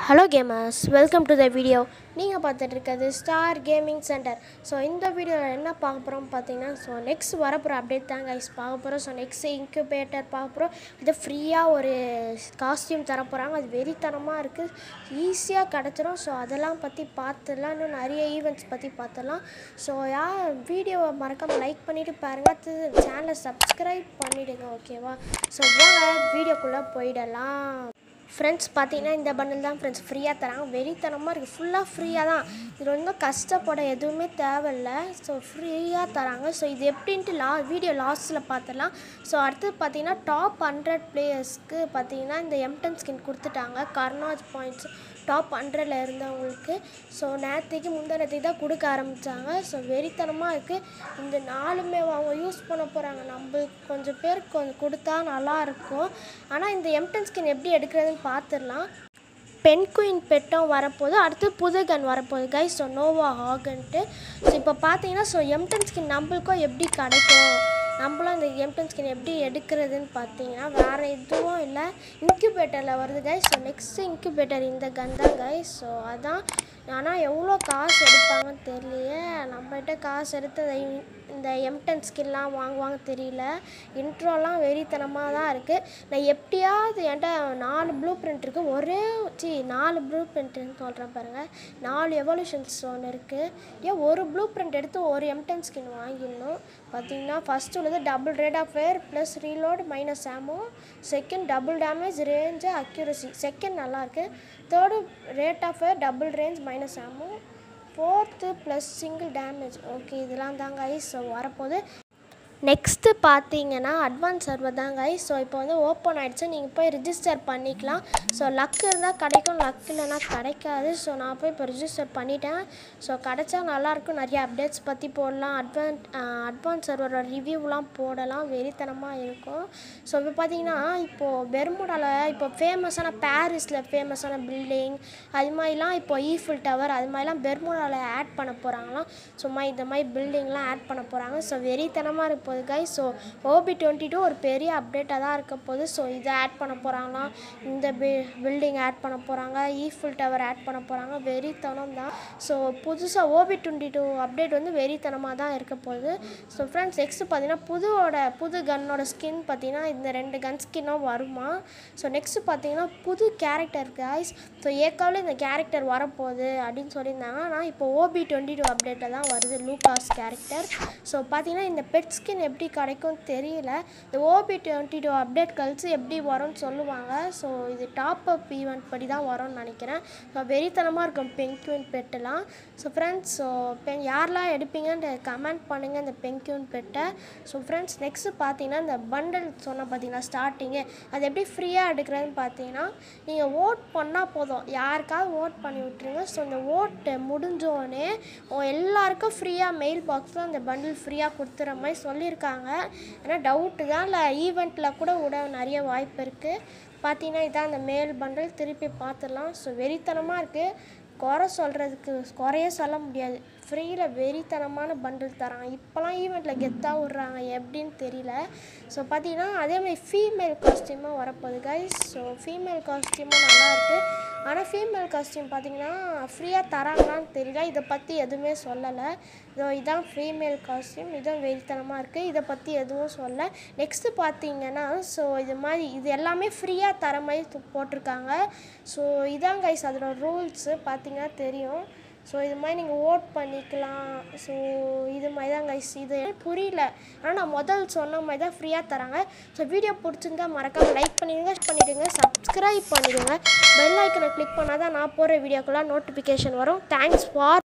hello gamers welcome to the video நீங்கள் பார்த்துட்டு இருக்கிறது ஸ்டார் கேமிங் சென்டர் ஸோ இந்த வீடியோவில் என்ன பார்க்க போகிறோம் பார்த்தீங்கன்னா ஸோ நெக்ஸ்ட் வரப்போகிற அப்டேட் தான் கைஸ் பார்க்க போகிறோம் ஸோ நெக்ஸ்ட் இன்குபேட்டர் பார்க்க போகிறோம் இது ஃப்ரீயாக ஒரு காஸ்டியூம் தர போகிறாங்க அது வெறித்தனமாக இருக்குது ஈஸியாக கிடச்சிரும் ஸோ அதெல்லாம் பற்றி பார்த்துடலாம் இன்னும் நிறைய ஈவெண்ட்ஸ் பற்றி பார்த்துடலாம் ஸோ யார் வீடியோவை மறக்காமல் லைக் பண்ணிவிட்டு பாருங்கள் சேனலை சப்ஸ்கிரைப் பண்ணிவிடுங்க ஓகேவா ஸோ வாங்க வீடியோக்குள்ளே போயிடலாம் ஃப்ரெண்ட்ஸ் பார்த்தீங்கன்னா இந்த பண்டில் தான் ஃப்ரெண்ட்ஸ் ஃப்ரீயாக தராங்க வெறித்தனமாக இருக்குது ஃபுல்லாக ஃப்ரீயாக தான் இது ரொம்ப கஷ்டப்பட எதுவுமே தேவையில்ல ஸோ ஃப்ரீயாக தராங்க ஸோ இது எப்படின்ட்டு லா வீடியோ லாஸ்ட்டில் பார்த்துடலாம் ஸோ அடுத்து பார்த்தீங்கன்னா டாப் ஹண்ட்ரட் பிளேயர்ஸ்க்கு பார்த்தீங்கன்னா இந்த எம்டன் ஸ்கின் கொடுத்துட்டாங்க கர்னாஜ் பாயிண்ட்ஸ் டாப் ஹண்ட்ரடில் இருந்தவங்களுக்கு ஸோ நேற்றுக்கு முந்தினத்துக்கு தான் கொடுக்க ஆரம்பித்தாங்க ஸோ வெறித்தனமாக இருக்குது இந்த நாலுமே அவங்க யூஸ் பண்ண போகிறாங்க நம்மளுக்கு கொஞ்சம் பேருக்கு கொஞ்சம் கொடுத்தா நல்லாயிருக்கும் ஆனால் இந்த எம்டன் ஸ்கின் எப்படி எடுக்கிறதுன்னு பார்த்துடலாம் பென் குயின் பெட்டும் வரப்போகுது அடுத்து புது கன் வரப்போகுது கைஸ் ஸோ நோவா ஹாகன்ட்டு ஸோ இப்போ பார்த்தீங்கன்னா ஸோ எம்டன் ஸ்கின் நம்மளுக்கும் எப்படி கிடைக்கும் நம்மளும் இந்த எம்டன் ஸ்கின் எப்படி எடுக்கிறதுன்னு பார்த்தீங்கன்னா வேறு எதுவும் இல்லை இன்குபேட்டரில் வருது கைஸ் ஸோ நெக்ஸ்ட்டு இன்குபேட்டர் இந்த கன் தான் கைஸ் ஸோ அதான் ஆனால் எவ்வளோ காசு எடுப்பாங்கன்னு தெரியலையே நம்மகிட்ட காசு எடுத்து இந்த இன்- இந்த எம்டன் ஸ்கின்லாம் வாங்குவாங்க தெரியல இன்ட்ரோலாம் வெறித்தனமாக தான் இருக்குது நான் எப்படியாவது என்கிட்ட நாலு ப்ளூ பிரிண்ட் இருக்குது ஒரே சி நாலு ப்ளூ பிரிண்ட்னு சொல்கிறேன் பாருங்கள் நாலு எவல்யூஷன்ஸ் ஒன்று இருக்குது ஏன் ஒரு ப்ளூ பிரிண்ட் எடுத்து ஒரு எம்டன் ஸ்கின் வாங்கிடணும் பார்த்தீங்கன்னா ஃபஸ்ட்டு உள்ளது double rate of fire plus reload minus ammo second double damage range accuracy second நல்லாயிருக்கு third rate of fire double range minus ammo fourth plus single damage okay இதெல்லாம் தாங்க ஐஸ் so வரப்போகுது next பார்த்தீங்கன்னா advance server தான் guys so இப்போ வந்து open ஆகிடுச்சு நீங்கள் போய் ரிஜிஸ்டர் பண்ணிக்கலாம் ஸோ லக் இருந்தால் கிடைக்கும் லக் இல்லைன்னா கிடைக்காது ஸோ நான் போய் இப்போ ரிஜிஸ்டர் பண்ணிட்டேன் ஸோ கிடைச்சா நல்லாயிருக்கும் நிறைய அப்டேட்ஸ் பற்றி போடலாம் அட்வான் அட்வான்ஸ் சர்வரோட ரிவ்யூலாம் போடலாம் வெறித்தனமாக இருக்கும் ஸோ இப்போ பார்த்தீங்கன்னா இப்போது பெர்முடாவில் இப்போ ஃபேமஸான பாரிஸில் ஃபேமஸான பில்டிங் அது மாதிரிலாம் இப்போ ஈஃபில் டவர் அது மாதிரிலாம் பெர்முடாவில் ஆட் பண்ண போகிறாங்களாம் சும்மா இந்த மாதிரி பில்டிங்லாம் ஆட் பண்ண போகிறாங்க ஸோ வெறித்தனமாக இருக்க போகுது guys so OB twenty two ஒரு பெரிய அப்டேட்டாக தான் இருக்க போகுது ஸோ இதை ஆட் பண்ண போகிறாங்களாம் இந்த பி பில்டிங் ஆட் பண்ண போகிறாங்க ஈஃபில் டவர் ஆட் பண்ண போகிறாங்க வெறித்தனம் தான் ஸோ புதுசாக ஓபி டுவெண்ட்டி டூ அப்டேட் வந்து வெறித்தனமாக தான் இருக்க போகுது ஸோ ஃப்ரெண்ட்ஸ் நெக்ஸ்ட் பார்த்தீங்கன்னா புதுவோட புது கன்னோட ஸ்கின் பார்த்தீங்கன்னா இந்த ரெண்டு கன் ஸ்கின்னும் வருமா ஸோ நெக்ஸ்ட் பார்த்தீங்கன்னா புது கேரக்டர் கைஸ் ஸோ ஏற்காவில் இந்த கேரக்டர் வரப்போகுது அப்படின்னு சொல்லியிருந்தாங்க ஆனால் இப்போ ஓபி டுவெண்ட்டி டூ அப்டேட்டில் தான் வருது லூகாஸ் கேரக்டர் ஸோ பார்த்தீங்கன்னா இந்த பெட் ஸ்கின் எப்படி கிடைக்கும் தெரியல இந்த ஓபி டுவெண்ட்டி டூ அப்டேட் கழிச்சு எப்படி வரும்னு சொல்லுவாங்க ஸோ இது டாப் அப் ஈவெண்ட் படி தான் வரும்னு நினைக்கிறேன் ஸோ வெறித்தனமாக இருக்கும் பென்குயின் பெட்டெல்லாம் ஸோ ஃப்ரெண்ட்ஸ் ஸோ பென் யாரெல்லாம் எடுப்பீங்கன்னு கமெண்ட் பண்ணுங்கள் இந்த பென்குயின் பெட்டை ஸோ ஃப்ரெண்ட்ஸ் நெக்ஸ்ட்டு பார்த்தீங்கன்னா இந்த பண்டல் சொன்ன பார்த்தீங்கன்னா ஸ்டார்டிங்கு அது எப்படி ஃப்ரீயாக எடுக்கிறதுன்னு பார்த்தீங்கன்னா நீங்கள் ஓட் பண்ணால் போதும் யாருக்காவது ஓட் பண்ணி விட்ருங்க ஸோ இந்த ஓட்டு முடிஞ்சோடனே எல்லாருக்கும் ஃப்ரீயாக மெயில் பாக்ஸில் அந்த பண்டில் ஃப்ரீயாக கொடுத்துற மாதிரி சொல்லியிருக்காங்க ஏன்னா டவுட்டு தான் இல்லை ஈவெண்ட்டில் கூட விட நிறைய வாய்ப்பு இருக்குது பார்த்தீங்கன்னா இதான் அந்த மேல் பண்டில் திருப்பி பார்த்துடலாம் ஸோ வெறித்தனமாக இருக்குது குறை சொல்கிறதுக்கு குறையே சொல்ல முடியாது ஃப்ரீயில் வெறித்தனமான பண்டில் தராங்க இப்போலாம் ஈவெண்ட்டில் கெத்தாக விட்றாங்க எப்படின்னு தெரியல ஸோ பார்த்தீங்கன்னா அதேமாதிரி ஃபீமேல் காஸ்டியூமும் வரப்போகுது கைஸ் ஸோ ஃபீமேல் காஸ்டியூமும் நல்லாயிருக்கு ஆனால் ஃபீமேல் காஸ்டியூம் பார்த்தீங்கன்னா ஃப்ரீயாக தராங்களான்னு தெரியல இதை பற்றி எதுவுமே சொல்லலை இதோ இதான் ஃபீமேல் காஸ்டியூம் இதுவும் வெறித்தனமாக இருக்குது இதை பற்றி எதுவும் சொல்ல நெக்ஸ்ட்டு பார்த்தீங்கன்னா ஸோ இது மாதிரி இது எல்லாமே ஃப்ரீயாக தர மாதிரி து- போட்டிருக்காங்க ஸோ இதான் கைஸ் அதோட ரூல்ஸு பார்த்தீங்கன்னா தெரியும் ஸோ இது மாதிரி நீங்கள் ஓட் பண்ணிக்கலாம் ஸோ இது மாதிரி தான் கைஸ் இது எனக்கு புரியல ஆனால் நான் முதல் சொன்ன மாதிரி தான் ஃப்ரீயாக தராங்க ஸோ வீடியோ பிடிச்சிருந்தா மறக்காமல் லைக் பண்ணிடுங்க பண்ணிடுங்க சப்ஸ்கிரைப் பண்ணிடுங்க பெல் ஐக்கனை கிளிக் பண்ணால் தான் நான் போடுற வீடியோக்கெல்லாம் நோட்டிஃபிகேஷன் வரும் தேங்க்ஸ் ஃபார்